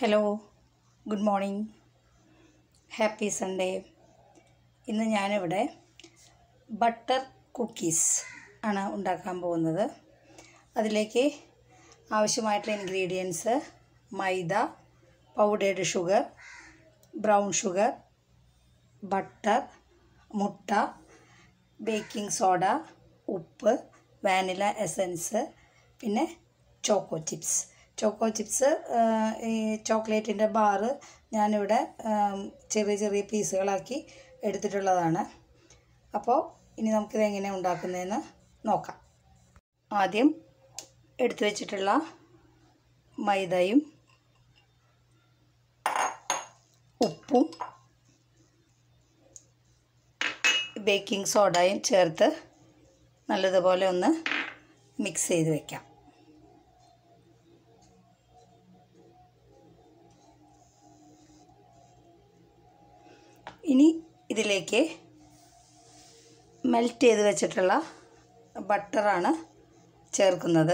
hello good morning happy Sunday ഇന്ന് ഞാനിവിടെ butter cookies ആണ് ഉണ്ടാക്കാൻ പോകുന്നത് അതിലേക്ക് ആവശ്യമായിട്ടുള്ള ingredients maida powdered sugar brown sugar butter മുട്ട ബേക്കിംഗ് സോഡ ഉപ്പ് വാനില എസൻസ് പിന്നെ ചോക്കോ ചിപ്സ് ചോക്കോ ചിപ്സ് ഈ ചോക്ലേറ്റിൻ്റെ ബാറ് ഞാനിവിടെ ആം, ചെറിയ ചെറിയ പീസുകളാക്കി എടുത്തിട്ടുള്ളതാണ് അപ്പോൾ ഇനി നമുക്കിത് എങ്ങനെ ഉണ്ടാക്കുന്നതെന്ന് നോക്കാം ആദ്യം എടുത്തു വച്ചിട്ടുള്ള മൈദയും ഉപ്പും ബേക്കിംഗ് സോഡയും ചേർത്ത് നല്ലതുപോലെ ഒന്ന് മിക്സ് ചെയ്ത് വെക്കാം ഇനി ഇതിലേക്ക് മെൽറ്റ് ചെയ്ത് വെച്ചിട്ടുള്ള ബട്ടറാണ് ചേർക്കുന്നത്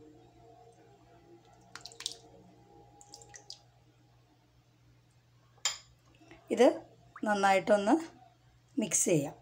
ഇത് നന്നായിട്ടൊന്ന് മിക്സ് ചെയ്യാം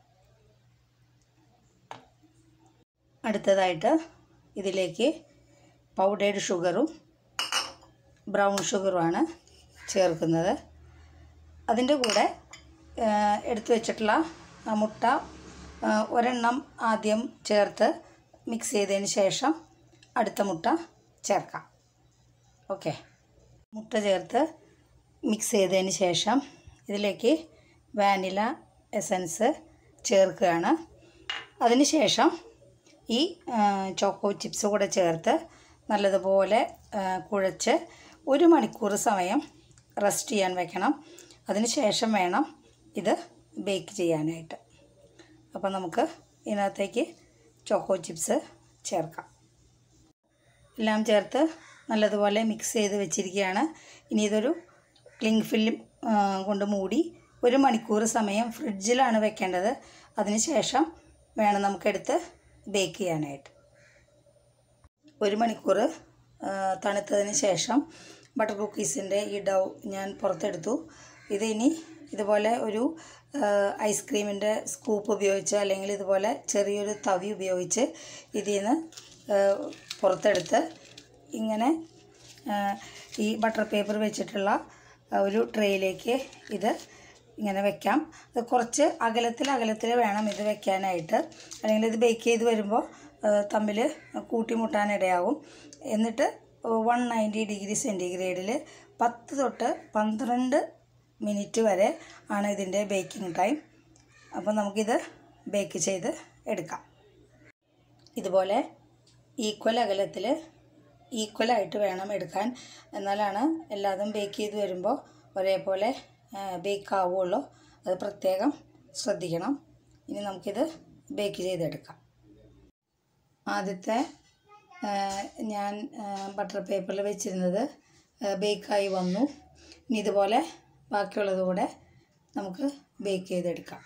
അടുത്തതായിട്ട് ഇതിലേക്ക് പൗഡേർഡ് ഷുഗറും ബ്രൗൺ ഷുഗറുമാണ് ചേർക്കുന്നത് അതിൻ്റെ കൂടെ ആ, എടുത്തു വെച്ചിട്ടുള്ള ആ മുട്ട ആ, ഒരെണ്ണം ആദ്യം ചേർത്ത് മിക്സ് ചെയ്തതിന് ശേഷം അടുത്ത മുട്ട ചേർക്കാം ഓക്കെ മുട്ട ചേർത്ത് മിക്സ് ചെയ്തതിന് ശേഷം ഇതിലേക്ക് വാനില എസൻസ് ചേർക്കുകയാണ് അതിന് ശേഷം ഈ ആ, ചോക്കോ ചിപ്സ് കൂടെ ചേർത്ത് നല്ലതുപോലെ ആ, കുഴച്ച് ഒരു മണിക്കൂർ സമയം റെസ്റ്റ് ചെയ്യാൻ വെക്കണം അതിന് ശേഷം വേണം ഇത് ബേക്ക് ചെയ്യാനായിട്ട് അപ്പോൾ നമുക്ക് ഇതിനകത്തേക്ക് ചോക്കോ ചിപ്സ് ചേർക്കാം എല്ലാം ചേർത്ത് നല്ലതുപോലെ മിക്സ് ചെയ്ത് വെച്ചിരിക്കുകയാണ് ഇനി ഇതൊരു ക്ലിങ് ഫിലിം ആ, കൊണ്ട് മൂടി ഒരു മണിക്കൂർ സമയം ഫ്രിഡ്ജിലാണ് വെക്കേണ്ടത് അതിന് ശേഷം വേണം നമുക്കെടുത്ത് ബേക്ക് ചെയ്യാനായിട്ട് ഒരു മണിക്കൂർ ആ, തണുത്തതിന് ശേഷം ബട്ടർ കുക്കീസിൻ്റെ ഈ ഡൗ ഞാൻ പുറത്തെടുത്തു ഇത് ഇനി ഇതുപോലെ ഒരു ഐസ്ക്രീമിൻ്റെ സ്കൂപ്പ് ഉപയോഗിച്ച് അല്ലെങ്കിൽ ഇതുപോലെ ചെറിയൊരു തവി ഉപയോഗിച്ച് ഇതിൽ നിന്ന് പുറത്തെടുത്ത് ഇങ്ങനെ ആ, ഈ ബട്ടർ പേപ്പർ വെച്ചിട്ടുള്ള ആ, ഒരു ട്രേയിലേക്ക് ഇത് ഇങ്ങനെ വെക്കാം അത് കുറച്ച് അകലത്തിൽ അകലത്തിൽ വേണം ഇത് വെക്കാനായിട്ട് അല്ലെങ്കിൽ ഇത് ബേക്ക് ചെയ്ത് വരുമ്പോൾ തമ്മിൽ കൂട്ടിമുട്ടാനിടയാകും എന്നിട്ട് വൺ നയൻറ്റി ഡിഗ്രി സെൻറ്റിഗ്രേഡിൽ പത്ത് തൊട്ട് പന്ത്രണ്ട് മിനിറ്റ് വരെ ആണ് ഇതിൻ്റെ ബേക്കിംഗ് ടൈം അപ്പോൾ നമുക്കിത് ബേക്ക് ചെയ്ത് എടുക്കാം ഇതുപോലെ ഈക്വൽ അകലത്തിൽ ഈക്വലായിട്ട് വേണം എടുക്കാൻ എന്നാലാണ് എല്ലാതും ബേക്ക് ചെയ്ത് വരുമ്പോൾ ഒരേപോലെ ബേക്ക് ആവുള്ളൂ അത് പ്രത്യേകം ശ്രദ്ധിക്കണം ഇനി നമുക്കിത് ബേക്ക് ചെയ്തെടുക്കാം ആദ്യത്തെ ആ, ഞാൻ ബട്ടർ പേപ്പറിൽ വെച്ചിരുന്നത് ബേക്കായി വന്നു ഇനി ഇതുപോലെ ബാക്കിയുള്ളത് കൂടെ നമുക്ക് ബേക്ക് ചെയ്തെടുക്കാം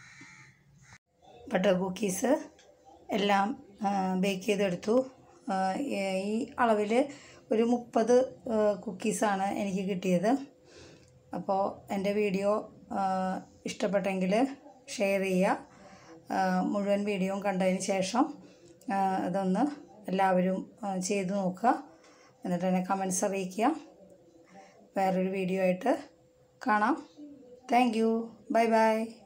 ബട്ടർ കുക്കീസ് എല്ലാം ബേക്ക് ചെയ്തെടുത്തു ആ, ഈ അളവിൽ ഒരു മുപ്പത് കുക്കീസാണ് എനിക്ക് കിട്ടിയത് അപ്പോൾ എൻ്റെ വീഡിയോ ആ, ഇഷ്ടപ്പെട്ടെങ്കിൽ ഷെയർ ചെയ്യുക ആ, മുഴുവൻ വീഡിയോയും കണ്ടതിന് ശേഷം ആ, അതൊന്ന് എല്ലാവരും ആ, ചെയ്ത് നോക്കുക എന്നിട്ട് എന്നെ കമൻസ് അറിയിക്കുക വേറൊരു വീഡിയോ ആയിട്ട് കാണാം താങ്ക് യു ബൈ ബൈ